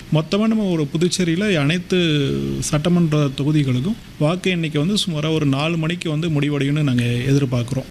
மொத்தமாக நம்ம ஒரு புதுச்சேரியில் அனைத்து சட்டமன்ற தொகுதிகளுக்கும் வாக்கு எண்ணிக்கை வந்து சுமாராக ஒரு நாலு மணிக்கு வந்து முடிவடையும்னு நாங்கள் எதிர்பார்க்குறோம்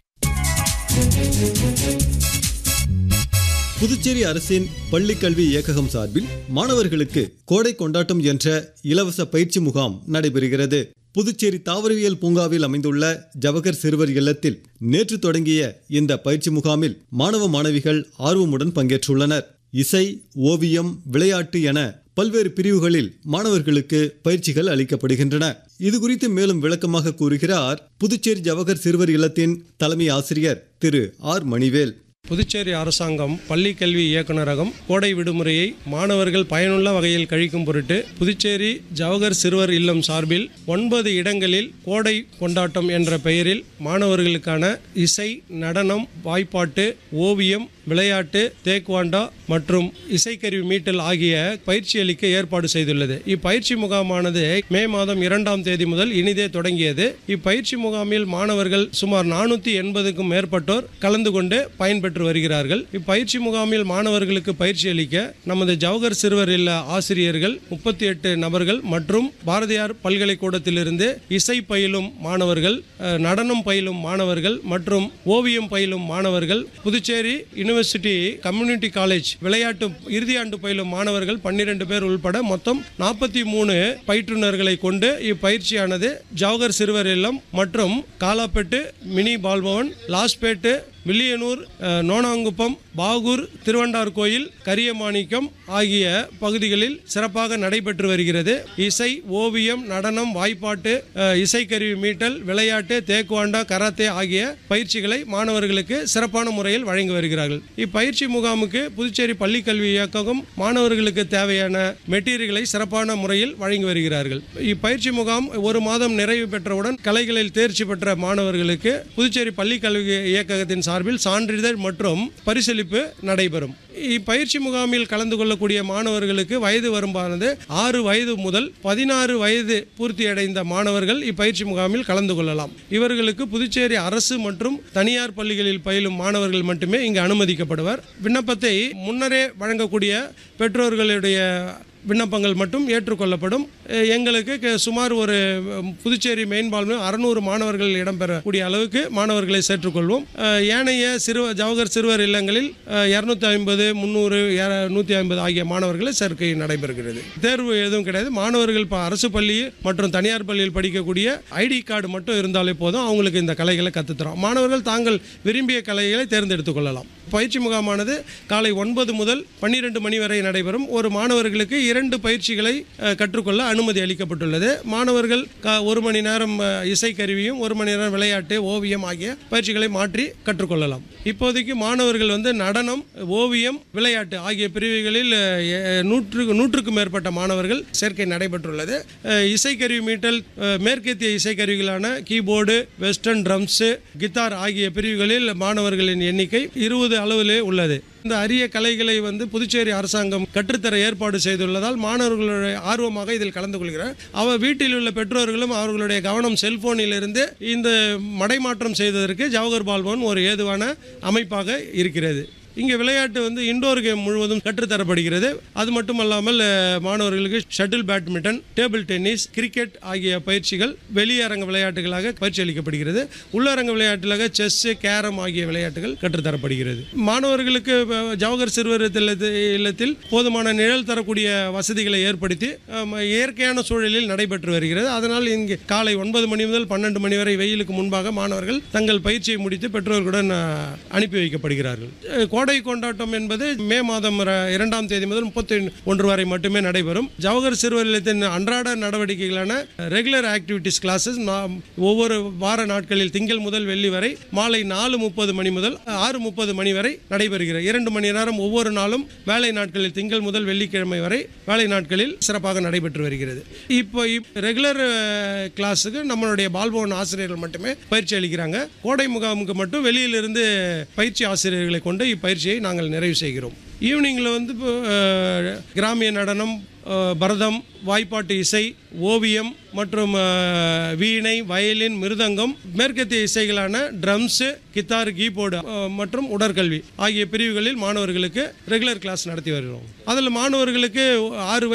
புதுச்சேரி அரசின் பள்ளிக் கல்வி இயக்ககம் சார்பில் மாணவர்களுக்கு கோடை கொண்டாட்டம் என்ற இலவச பயிற்சி முகாம் நடைபெறுகிறது புதுச்சேரி தாவரவியல் பூங்காவில் அமைந்துள்ள ஜவஹர் சிறுவர் இல்லத்தில் நேற்று தொடங்கிய இந்த பயிற்சி முகாமில் மாணவ மாணவிகள் ஆர்வமுடன் பங்கேற்றுள்ளனர் இசை ஓவியம் விளையாட்டு என பல்வேறு பிரிவுகளில் மாணவர்களுக்கு பயிற்சிகள் அளிக்கப்படுகின்றன இது குறித்து மேலும் விளக்கமாக கூறுகிறார் புதுச்சேரி ஜவஹர் சிறுவர் இல்லத்தின் தலைமை ஆசிரியர் திரு ஆர் மணிவேல் புதுச்சேரி அரசாங்கம் பள்ளி கல்வி இயக்குநரகம் கோடை விடுமுறையை மாணவர்கள் பயனுள்ள வகையில் கழிக்கும் பொருட்டு புதுச்சேரி ஜவஹர் சிறுவர் இல்லம் சார்பில் ஒன்பது இடங்களில் கோடை கொண்டாட்டம் என்ற பெயரில் மாணவர்களுக்கான இசை நடனம் வாய்ப்பாட்டு ஓவியம் விளையாட்டு தேக்வாண்டா மற்றும் இசைக்கருவி மீட்டல் ஆகிய பயிற்சி அளிக்க ஏற்பாடு செய்துள்ளது இப்பயிற்சி முகாமானது மே மாதம் இரண்டாம் தேதி முதல் இனிதே தொடங்கியது இப்பயிற்சி முகாமில் மாணவர்கள் சுமார் நானூற்றி எண்பதுக்கும் மேற்பட்டோர் கலந்து கொண்டு பயன்பெற்று வருகிறார்கள் இப்பயிற்சி முகாமில் மாணவர்களுக்கு பயிற்சி அளிக்க நமது ஜவஹர் சிறுவர் இல்ல ஆசிரியர்கள் முப்பத்தி எட்டு நபர்கள் மற்றும் பாரதியார் பல்கலைக்கூடத்திலிருந்து இசை பயிலும் மாணவர்கள் அஹ், நடனம் பயிலும் மாணவர்கள் மற்றும் ஓவியம் பயிலும் மாணவர்கள் புதுச்சேரி யூனிவர்சிட்டி கம்யூனிட்டி காலேஜ் விளையாட்டு இறுதியாண்டு பயிலும் மாணவர்கள் பன்னிரண்டு பேர் உள்பட மொத்தம் நாற்பத்தி மூணு பயிற்றுனர்களை கொண்டு இப்பயிற்சியானது ஜவஹர் சிறுவர் இல்லம் மற்றும் காலாப்பேட்டு மினி பால்பவன் லாஸ்பேட்டு வில்லியனூர் அஹ், நோனாங்குப்பம் பாகூர் திருவண்டார் கோயில் கரியமாணிக்கம் ஆகிய பகுதிகளில் சிறப்பாக நடைபெற்று வருகிறது இசை ஓவியம் நடனம் வாய்ப்பாட்டு அஹ், இசைக்கருவி மீட்டல் விளையாட்டு தேக்குவாண்டா கராத்தே ஆகிய பயிற்சிகளை மாணவர்களுக்கு சிறப்பான முறையில் வழங்கி வருகிறார்கள் இப்பயிற்சி முகாமுக்கு புதுச்சேரி பள்ளிக்கல்வி இயக்ககம் மாணவர்களுக்கு தேவையான மெட்டீரியல்களை சிறப்பான முறையில் வழங்கி வருகிறார்கள் இப்பயிற்சி முகாம் ஒரு மாதம் நிறைவு பெற்றவுடன் கலைகளில் தேர்ச்சி பெற்ற மாணவர்களுக்கு புதுச்சேரி பள்ளிக்கல்வி இயக்ககத்தின் சார்பில் சான்றிதழ் மற்றும் பரிசளிப்பு நடைபெறும் இப்பயிற்சி முகாமில் கலந்து கொள்ளக்கூடிய மாணவர்களுக்கு வயது வரம்பானது ஆறு வயது முதல் பதினாறு வயது பூர்த்தியடைந்த மாணவர்கள் இப்பயிற்சி முகாமில் கலந்து கொள்ளலாம் இவர்களுக்கு புதுச்சேரி அரசு மற்றும் தனியார் பள்ளிகளில் பயிலும் மாணவர்கள் மட்டுமே இங்கு அனுமதிக்கப்படுவர் விண்ணப்பத்தை முன்னரே வழங்கக்கூடிய பெற்றோர்களுடைய விண்ணப்பங்கள் மட்டும் ஏற்றுக்கொள்ளப்படும் அஹ் எங்களுக்கு க- சுமார் ஒரு அஹ், புதுச்சேரி மெயின் பால்மில் அறுநூறு மாணவர்கள் இடம்பெறக்கூடிய அளவுக்கு மாணவர்களை சேர்த்துக்கொள்வோம் அஹ், ஏனைய சிறு ஜவஹர் சிறுவர் இல்லங்களில் இரநூத்தி ஐம்பது முந்நூறு நூற்றி ஐம்பது ஆகிய மாணவர்களை சேர்க்கை நடைபெறுகிறது தேர்வு எதுவும் கிடையாது மாணவர்கள் இப்போ அரசு பள்ளி மற்றும் தனியார் பள்ளியில் படிக்கக்கூடிய ஐடி கார்டு மட்டும் இருந்தாலே போதும் அவங்களுக்கு இந்த கலைகளை கற்றுத்தரோம் மாணவர்கள் தாங்கள் விரும்பிய கலைகளை தேர்ந்தெடுத்துக் கொள்ளலாம் பயிற்சி முகாமானது காலை ஒன்பது முதல் பன்னிரெண்டு மணி வரை நடைபெறும் ஒரு மாணவர்களுக்கு இரண்டு பயிற்சிகளை அஹ், கற்றுக்கொள்ள அனுமதி அளிக்கப்பட்டுள்ளது மாணவர்கள் க- ஒரு மணி நேரம் அஹ், இசைக்கருவியும் ஒரு மணி நேரம் விளையாட்டு ஓவியம் ஆகிய பயிற்சிகளை மாற்றி கற்றுக்கொள்ளலாம் இப்போதைக்கு மாணவர்கள் வந்து நடனம் ஓவியம் விளையாட்டு ஆகிய பிரிவுகளில் அஹ், எ- நூற்றுக்கு நூற்றுக்கும் மேற்பட்ட மாணவர்கள் சேர்க்கை நடைபெற்றுள்ளது அஹ், இசைக்கருவி மீட்டல் அஹ், மேற்கத்திய இசைக்கருவிகளான கீபோர்டு வெஸ்டர்ன் ட்ரம்ஸு கித்தார் ஆகிய பிரிவுகளில் மாணவர்களின் எண்ணிக்கை இருபது அளவிலே உள்ளது இந்த அரிய கலைகளை வந்து புதுச்சேரி அரசாங்கம் கற்றுத்தர ஏற்பாடு செய்துள்ளதால் மாணவர்களுடைய ஆர்வமாக இதில் கலந்து கொள்கிறார் அவர் வீட்டில் உள்ள பெற்றோர்களும் அவர்களுடைய கவனம் செல்போனிலிருந்து இந்த மடைமாற்றம் செய்வதற்கு ஜவஹர் பால்பவன் ஒரு ஏதுவான அமைப்பாக இருக்கிறது இங்கே விளையாட்டு வந்து இண்டோர் கேம் முழுவதும் கற்றுத்தரப்படுகிறது அது மட்டுமல்லாமல் அஹ், மாணவர்களுக்கு shuttle badminton table tennis cricket ஆகிய பயிற்சிகள் வெளியரங்க விளையாட்டுகளாக பயிற்சி அளிக்கப்படுகிறது உள்ளரங்க விளையாட்டுகளாக செஸ் கேரம் ஆகிய விளையாட்டுகள் கற்றுத்தரப்படுகிறது மாணவர்களுக்கு அஹ், ஜவஹர் சிறுவர் இல்லத்து- இல்லத்தில் போதுமான நிழல் தரக்கூடிய வசதிகளை ஏற்படுத்தி அஹ், இயற்கையான சூழலில் நடைபெற்று வருகிறது அதனால் இங்கு காலை ஒன்பது மணி முதல் பன்னெண்டு மணி வரை வெயிலுக்கு முன்பாக மாணவர்கள் தங்கள் பயிற்சியை முடித்து பெற்றோர்களுடன் அஹ், அனுப்பி வைக்கப்படுகிறார்கள் அஹ், கோடை கொண்டாட்டம் என்பது மே மாதம் ர- இரண்டாம் தேதி முதல் முப்பத்தி ஒன்று வரை மட்டுமே நடைபெறும் ஜவஹர் சிறுவர் இல்லத்தின் அன்றாட நடவடிக்கைகளான ரெகுலர் ஆக்டிவிட்டிஸ் கிளாஸஸ் ஒவ்வொரு வார நாட்களில் திங்கள் முதல் வெள்ளி வரை மாலை நாலு முப்பது மணி முதல் ஆறு முப்பது மணி வரை நடைபெறுகிறது இரண்டு மணி நேரம் ஒவ்வொரு நாளும் வேலை நாட்களில் திங்கள் முதல் வெள்ளிக்கிழமை வரை வேலை நாட்களில் சிறப்பாக நடைபெற்று வருகிறது இப்போ ரெகுலர் கிளாஸுக்கு நம்மளுடைய பால்பவன் ஆசிரியர்கள் மட்டுமே பயிற்சி அளிக்கிறாங்க கோடை முகாமுக்கு மட்டும் வெளியிலிருந்து பயிற்சி ஆசிரியர்களை கொண்டு இப்பயிற்சியை நாங்கள் நிறைவு செய்கிறோம் ஈவினிங்கில் வந்து இப்போ, அஹ், கிராமிய நடனம் அஹ், பரதம் வாய்ப்பாட்டு இசை ஓவியம் மற்றும் அஹ், வீணை வயலின் மிருதங்கம் மேற்கத்திய இசைகளான ட்ரம்ஸு கித்தார் கீபோர்டு அஹ், மற்றும் உடற்கல்வி ஆகிய பிரிவுகளில் மாணவர்களுக்கு ரெகுலர் கிளாஸ் நடத்தி வருகிறோம் அதில் மாணவர்களுக்கு ஆறு